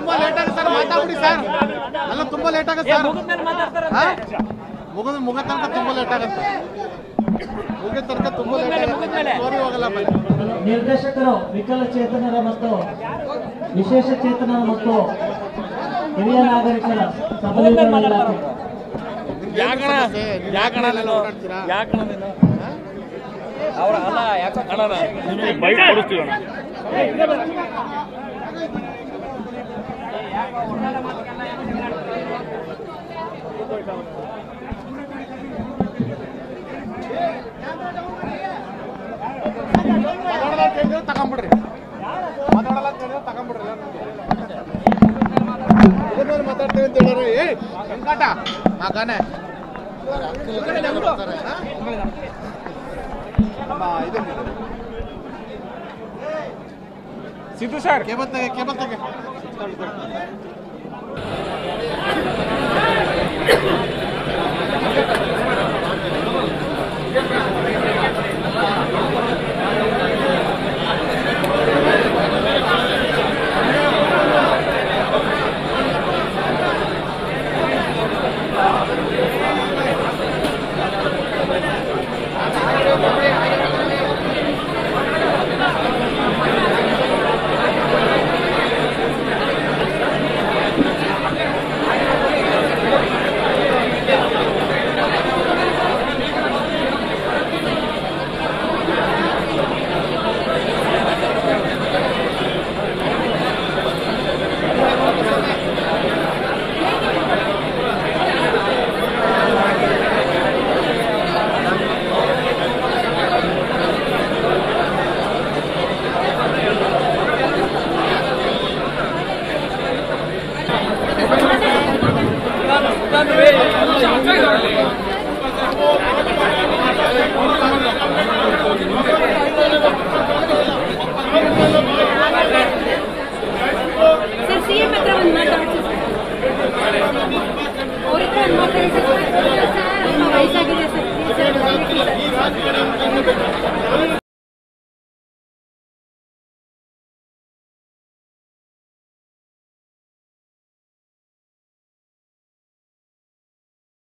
ತುಂಬಾ ಲೇಟ್ ಆಗುತ್ತೆ sir ಮಾತಾಡ್ಬಿಡಿ sir ಎಲ್ಲ ತುಂಬಾ ಲೇಟ್ ಆಗುತ್ತೆ ಸರ್ ಮುಗಿದ್ಮೇಲೆ ಮಾತಾಡ್ತಾರಂತೆ ಹಾ? ಮುಗಿದ ಮುಗಿದ ತನಕ ತುಂಬಾ ಲೇಟ್ ಆಗುತ್ತೆ ಮುಗಿದ ತನಕ ತುಂಬಾ ಲೇಟ್ ಆಗುತ್ತೆ ಸ್ಟೋರಿ ಹೋಗಲ್ಲ ಆಮೇಲೆ ನಿರ್ದೇಶಕರು ವಿಕಲಚೇತನರ ಮತ್ತು ವಿಶೇಷ ಚೇತನರ ಮತ್ತು ಹಿರಿಯ ನಾಗರಿಕರ ಸಬಲೀಕರಣ ಇಲಾಖೆ ಯಾಕಣ ಯಾಕಣ ನೀನು ಓಡಾಡ್ತೀರಾ? ಯಾಕಣ ನೀನು ಅವ್ರ ಅಲ್ಲ ಯಾಕೋ ಅಣ್ಣ ನಿಮಗೆ ಬೈಕ್ ಕೊಡಿಸ್ತೀವಿ ಅಣ್ಣ ಮಾತಾಡಲ್ಲ ಅಂತ ಹೇಳಿದ್ರೆ ತಗೊಂಬಿಡ್ರಿ ಮಾತಾಡಲ್ಲ ಅಂತ ಹೇಳಿದ್ರೆ ತಗೊಂಬಿಡ್ರಿ ಏನಾದ್ರು ಮಾತಾಡ್ತೇವೆ ಅಂತ ಹೇಳೋರು ಏ ವೆಂಕಟ ಮಗನೇ ನಮ್ಮ ಇದು ಸಿದ್ದು ಸರ್ ಕೇಬಲ್ ತೆಗೆ ಕೇಬಲ್ ತೆಗೆ